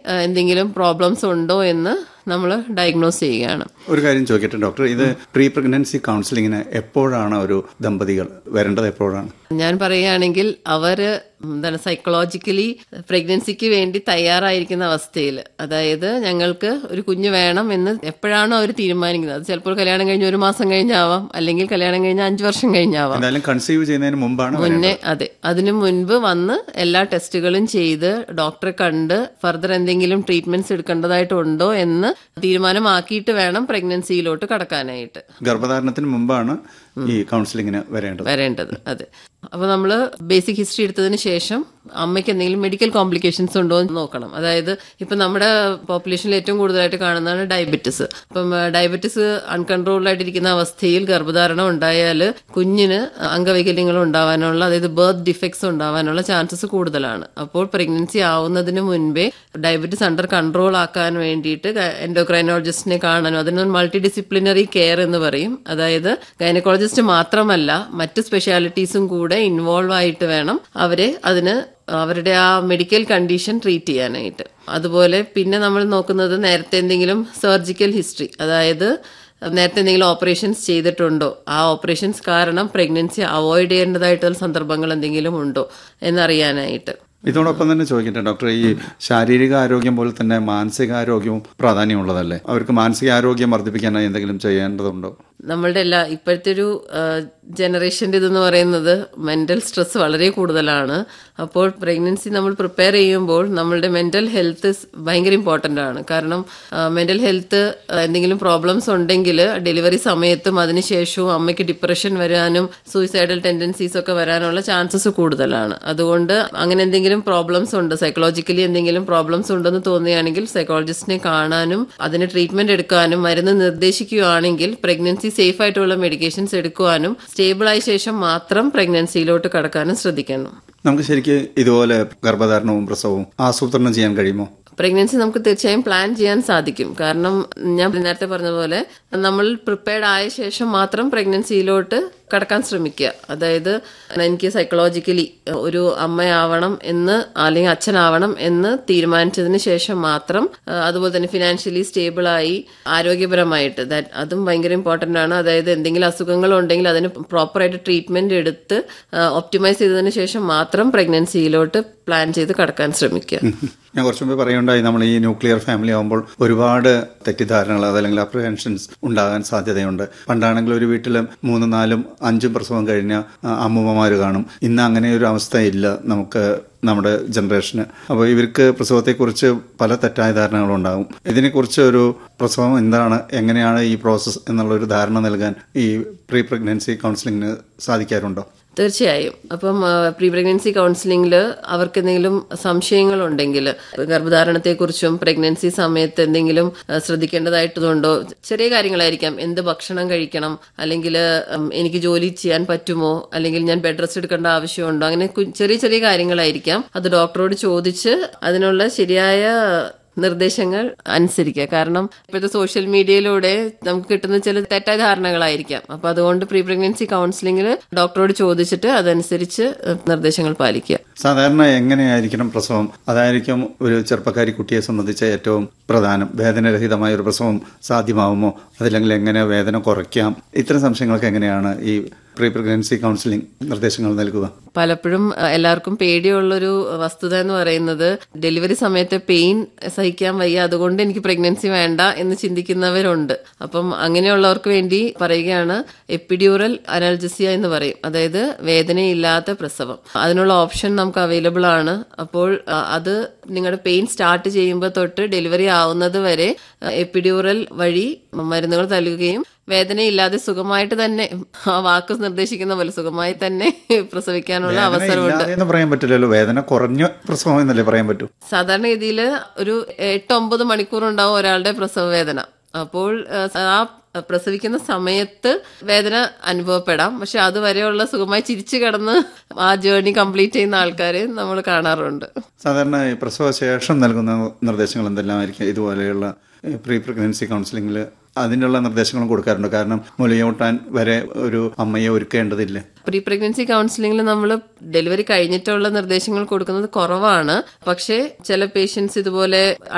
ആ, എന്തെങ്കിലും പ്രോബ്ലംസ് ഉണ്ടോ എന്ന് നമ്മൾ ഡയഗ്നോസ് ചെയ്യുകയാണ് ഒരു കാര്യം ചോദിക്കട്ടെ ഡോക്ടർ ഇത് പ്രീ പ്രഗ്നൻസി കൗൺസിലിങ്ങിന് എപ്പോഴാണ് ഒരു ദമ്പതികൾ വരേണ്ടത് എപ്പോഴാണ് ഞാൻ പറയുകയാണെങ്കിൽ അവര് എന്താണ് സൈക്കോളജിക്കലി പ്രഗ്നൻസിക്ക് വേണ്ടി തയ്യാറായിരിക്കുന്ന അവസ്ഥയിൽ അതായത് ഞങ്ങൾക്ക് ഒരു കുഞ്ഞ് വേണം എന്ന് എപ്പോഴാണോ അവർ തീരുമാനിക്കുന്നത് അത് ചിലപ്പോൾ കല്യാണം കഴിഞ്ഞ് ഒരു മാസം കഴിഞ്ഞാവാം അല്ലെങ്കിൽ കല്യാണം കഴിഞ്ഞ് അഞ്ചു വർഷം കഴിഞ്ഞാവാം എന്തായാലും കൺസീവ് ചെയ്യുന്നതിന് മുമ്പാണ് വരേണ്ടത്. മുന്നേ അതെ അതിനു മുൻപ് വന്ന് എല്ലാ ടെസ്റ്റുകളും ചെയ്ത് ഡോക്ടറെ കണ്ട് ഫർദർ എന്തെങ്കിലും ട്രീറ്റ്മെന്റ്സ് എടുക്കേണ്ടതായിട്ടുണ്ടോ എന്ന് തീരുമാനമാക്കിയിട്ട് വേണം പ്രഗ്നൻസിയിലോട്ട് കടക്കാനായിട്ട് ഗർഭധാരണത്തിന് മുമ്പാണ് ഈ കൗൺസിലിങ്ങിന് വരേണ്ടത് വരേണ്ടത് അതെ അപ്പൊ നമ്മള് ബേസിക് ഹിസ്റ്ററി എടുത്തതിന് ശേഷം അമ്മയ്ക്ക് എന്തെങ്കിലും മെഡിക്കൽ കോംപ്ലിക്കേഷൻസ് ഉണ്ടോ എന്ന് നോക്കണം അതായത് ഇപ്പൊ നമ്മുടെ പോപ്പുലേഷനിൽ ഏറ്റവും കൂടുതലായിട്ട് കാണുന്നതാണ് ഡയബറ്റിസ് അപ്പം ഡയബറ്റിസ് അൺകൺട്രോൾഡ് ആയിട്ടിരിക്കുന്ന അവസ്ഥയിൽ ഗർഭധാരണം ഉണ്ടായാൽ കുഞ്ഞിന് അംഗവൈകല്യങ്ങൾ ഉണ്ടാവാനുള്ള അതായത് ബർത്ത് ഡിഫക്ട്സ് ഉണ്ടാവാനുള്ള ചാൻസസ് കൂടുതലാണ് അപ്പോൾ പ്രഗ്നൻസി ആവുന്നതിന് മുൻപേ ഡയബറ്റിസ് അണ്ടർ കൺട്രോൾ ആക്കാൻ വേണ്ടിയിട്ട് എൻഡോക്രൈനോളജിസ്റ്റിനെ കാണാനും അതിന് മൾട്ടി ഡിസിപ്ലിനറി കെയർ എന്ന് പറയും അതായത് ഗൈനക്കോളജിസ്റ്റ് മാത്രമല്ല മറ്റ് സ്പെഷ്യാലിറ്റീസും കൂടെ ഇൻവോൾവ് ആയിട്ട് വേണം അവരെ അതിന് അവരുടെ ആ മെഡിക്കൽ കണ്ടീഷൻ ട്രീറ്റ് ചെയ്യാനായിട്ട് അതുപോലെ പിന്നെ നമ്മൾ നോക്കുന്നത് നേരത്തെ എന്തെങ്കിലും സർജിക്കൽ ഹിസ്റ്ററി അതായത് നേരത്തെ എന്തെങ്കിലും ഓപ്പറേഷൻസ് ചെയ്തിട്ടുണ്ടോ ആ ഓപ്പറേഷൻസ് കാരണം പ്രഗ്നൻസി അവോയ്ഡ് ചെയ്യേണ്ടതായിട്ടുള്ള സന്ദർഭങ്ങൾ എന്തെങ്കിലും ഉണ്ടോ എന്നറിയാനായിട്ട് ഇതോടൊപ്പം തന്നെ ചോദിക്കട്ടെ ഡോക്ടർ ഈ ശാരീരിക ആരോഗ്യം പോലെ തന്നെ മാനസികാരോഗ്യവും പ്രാധാന്യമുള്ളതല്ലേ അവർക്ക് മാനസികാരോഗ്യം വർദ്ധിപ്പിക്കാനായി എന്തെങ്കിലും ചെയ്യേണ്ടതുണ്ടോ നമ്മളുടെ എല്ലാ ഇപ്പോഴത്തെ ഒരു ജനറേഷൻ്റെ ഇതെന്ന് പറയുന്നത് മെന്റൽ സ്ട്രെസ് വളരെ കൂടുതലാണ് അപ്പോൾ പ്രഗ്നൻസി നമ്മൾ പ്രിപ്പയർ ചെയ്യുമ്പോൾ നമ്മളുടെ മെന്റൽ ഹെൽത്ത് ഭയങ്കര ഇമ്പോർട്ടൻ്റ് ആണ് കാരണം മെന്റൽ ഹെൽത്ത് എന്തെങ്കിലും പ്രോബ്ലംസ് ഉണ്ടെങ്കിൽ ഡെലിവറി സമയത്തും അതിനുശേഷവും അമ്മയ്ക്ക് ഡിപ്രഷൻ വരാനും സൂയിസൈഡൽ ടെൻഡൻസീസ് ഒക്കെ വരാനുള്ള ചാൻസസ് കൂടുതലാണ് അതുകൊണ്ട് അങ്ങനെ എന്തെങ്കിലും പ്രോബ്ലംസ് ഉണ്ട് സൈക്കോളജിക്കലി എന്തെങ്കിലും പ്രോബ്ലംസ് ഉണ്ടെന്ന് തോന്നുകയാണെങ്കിൽ സൈക്കോളജിസ്റ്റിനെ കാണാനും അതിന് ട്രീറ്റ്മെന്റ് എടുക്കാനും മരുന്ന് നിർദ്ദേശിക്കുകയാണെങ്കിൽ പ്രഗ്നൻസി സേഫ് ആയിട്ടുള്ള മെഡിക്കേഷൻസ് എടുക്കുവാനും സ്റ്റേബിൾ ആയ ശേഷം മാത്രം പ്രഗ്നൻസിയിലോട്ട് കടക്കാനും ശ്രദ്ധിക്കണം നമുക്ക് ശരിക്ക് ഇതുപോലെ ഗർഭധാരണവും പ്രസവവും ആസൂത്രണം ചെയ്യാൻ കഴിയുമോ പ്രഗ്നൻസി നമുക്ക് തീർച്ചയായും പ്ലാൻ ചെയ്യാൻ സാധിക്കും കാരണം ഞാൻ നേരത്തെ പറഞ്ഞ പോലെ നമ്മൾ പ്രിപ്പയർഡ് ആയ ശേഷം മാത്രം പ്രഗ്നൻസിയിലോട്ട് കടക്കാൻ ശ്രമിക്കുക അതായത് എനിക്ക് സൈക്കോളജിക്കലി ഒരു അമ്മയാവണം എന്ന് അല്ലെങ്കിൽ അച്ഛനാവണം എന്ന് തീരുമാനിച്ചതിന് ശേഷം മാത്രം ആ, അതുപോലെ തന്നെ ഫിനാൻഷ്യലി സ്റ്റേബിളായി ആരോഗ്യപരമായിട്ട് ദാറ്റ് അതും ഭയങ്കര ഇമ്പോർട്ടന്റ് ആണ് അതായത് എന്തെങ്കിലും അസുഖങ്ങൾ ഉണ്ടെങ്കിൽ അതിന് പ്രോപ്പറായിട്ട് ട്രീറ്റ്മെന്റ് എടുത്ത് ഒപ്റ്റിമൈസ് ചെയ്തതിന് ശേഷം മാത്രം പ്രഗ്നൻസിയിലോട്ട് പ്ലാൻ ചെയ്ത് കടക്കാൻ ശ്രമിക്കുക ഞാൻ കുറച്ചു മുമ്പ് പറയുണ്ടായി നമ്മൾ ഈ ന്യൂക്ലിയർ ഫാമിലി ആകുമ്പോൾ ഒരുപാട് തെറ്റിദ്ധാരണകൾ അതല്ലെങ്കിൽ അപ്രിഹെൻഷൻസ് ഉണ്ടാകാൻ സാധ്യതയുണ്ട് പണ്ടാണെങ്കിൽ ഒരു വീട്ടിൽ മൂന്നും നാലും അഞ്ചും പ്രസവം കഴിഞ്ഞ അമ്മൂമ്മമാർ കാണും ഇന്ന് അങ്ങനെ ഒരു അവസ്ഥയില്ല നമുക്ക് നമ്മുടെ ജനറേഷന് അപ്പോൾ ഇവർക്ക് പ്രസവത്തെക്കുറിച്ച് പല തെറ്റായ ധാരണകളും ഉണ്ടാകും ഇതിനെക്കുറിച്ച് ഒരു പ്രസവം എന്താണ് എങ്ങനെയാണ് ഈ പ്രോസസ്സ് എന്നുള്ള ഒരു ധാരണ നൽകാൻ ഈ പ്രീ പ്രഗ്നൻസി കൗൺസിലിങ്ങിന് സാധിക്കാറുണ്ടോ തീർച്ചയായും അപ്പം പ്രീ പ്രഗ്നൻസി കൗൺസിലിംഗിൽ അവർക്ക് എന്തെങ്കിലും സംശയങ്ങളുണ്ടെങ്കിൽ ഗർഭധാരണത്തെക്കുറിച്ചും പ്രഗ്നൻസി സമയത്ത് എന്തെങ്കിലും ആ, ശ്രദ്ധിക്കേണ്ടതായിട്ടുണ്ടോ ചെറിയ കാര്യങ്ങളായിരിക്കാം എന്ത് ഭക്ഷണം കഴിക്കണം അല്ലെങ്കിൽ എനിക്ക് ജോലി ചെയ്യാൻ പറ്റുമോ അല്ലെങ്കിൽ ഞാൻ ബെഡ് റെസ്റ്റ് എടുക്കേണ്ട ആവശ്യമുണ്ടോ അങ്ങനെ കു- ചെറിയ ചെറിയ കാര്യങ്ങളായിരിക്കാം അത് ഡോക്ടറോട് ചോദിച്ച് അതിനുള്ള ശരിയായ നിർദ്ദേശങ്ങൾ അനുസരിക്കുക കാരണം ഇപ്പോഴത്തെ സോഷ്യൽ മീഡിയയിലൂടെ നമുക്ക് കിട്ടുന്ന ചില തെറ്റായ ധാരണകളായിരിക്കാം അപ്പൊ അതുകൊണ്ട് പ്രീ പ്രഗ്നൻസി കൗൺസിലിംഗിൽ ഡോക്ടറോട് ചോദിച്ചിട്ട് അതനുസരിച്ച് നിർദ്ദേശങ്ങൾ പാലിക്കുക സാധാരണ എങ്ങനെയായിരിക്കണം പ്രസവം അതായിരിക്കും ഒരു ചെറുപ്പക്കാരി കുട്ടിയെ സംബന്ധിച്ച് ഏറ്റവും പ്രധാനം വേദനരഹിതമായ ഒരു പ്രസവം സാധ്യമാവുമോ അതല്ലെങ്കിൽ എങ്ങനെ വേദന കുറയ്ക്കാം ഇത്തരം സംശയങ്ങൾക്ക് എങ്ങനെയാണ് ഈ പ്രീ പ്രഗ്നൻസി കൗൺസിലിംഗ് നിർദ്ദേശങ്ങൾ നൽകുക പലപ്പോഴും അഹ്, എല്ലാവർക്കും പേടിയുള്ളൊരു വസ്തുത എന്ന് പറയുന്നത് ഡെലിവറി സമയത്ത് പെയിൻ സഹിക്കാൻ വയ്യ അതുകൊണ്ട് എനിക്ക് പ്രഗ്നൻസി വേണ്ട എന്ന് ചിന്തിക്കുന്നവരുണ്ട് അപ്പം അങ്ങനെയുള്ളവർക്ക് വേണ്ടി പറയുകയാണ് എപ്പിഡ്യൂറൽ അനൽജസിയ എന്ന് പറയും അതായത് വേദനയില്ലാത്ത പ്രസവം അതിനുള്ള ഓപ്ഷൻ നമുക്ക് അവൈലബിൾ ആണ് അപ്പോൾ അഹ്, അത് നിങ്ങളുടെ പെയിൻ സ്റ്റാർട്ട് ചെയ്യുമ്പോൾ തൊട്ട് ഡെലിവറി ആവുന്നത് വരെ എപ്പിഡ്യൂറൽ വഴി മരുന്നുകൾ നൽകുകയും വേദനയില്ലാതെ സുഖമായിട്ട് തന്നെ ആ വാക്ക് നിർദ്ദേശിക്കുന്ന പോലെ സുഖമായി തന്നെ പ്രസവിക്കാനുള്ള വേദന അവസരമുണ്ട് ഇല്ലാതെ എന്ന് പറയാൻ പറ്റില്ലല്ലോ വേദന കുറഞ്ഞ പ്രസവം എന്നല്ലേ പറയാൻ പറ്റൂ സാധാരണഗതിയിൽ ഒരു എട്ട് ഒമ്പത് മണിക്കൂർ ഉണ്ടാവും ഒരാളുടെ പ്രസവ വേദന അപ്പോൾ ആ, ആ പ്രസവിക്കുന്ന സമയത്ത് വേദന അനുഭവപ്പെടാം പക്ഷെ അതുവരെയുള്ള സുഖമായി ചിരിച്ചു കിടന്ന് ആ ജേർണി കംപ്ലീറ്റ് ചെയ്യുന്ന ആൾക്കാരെ നമ്മൾ കാണാറുണ്ട് സാധാരണ ഈ പ്രസവ ശേഷം നൽകുന്ന നിർദ്ദേശങ്ങൾ എന്തെല്ലാമായിരിക്കും ഇതുപോലെയുള്ള പ്രീ പ്രഗ്നൻസി കൗൺസിലിംഗിൽ അതിനുള്ള നിർദ്ദേശങ്ങളും കൊടുക്കാറുണ്ട് കാരണം മുലയൂട്ടാൻ വരെ ഒരു അമ്മയെ ഒരുക്കേണ്ടതില്ലേ പ്രീ പ്രഗ്നൻസി കൗൺസിലിംഗിൽ നമ്മൾ ഡെലിവറി കഴിഞ്ഞിട്ടുള്ള നിർദ്ദേശങ്ങൾ കൊടുക്കുന്നത് കുറവാണ് പക്ഷേ ചില പേഷ്യൻസ് ഇതുപോലെ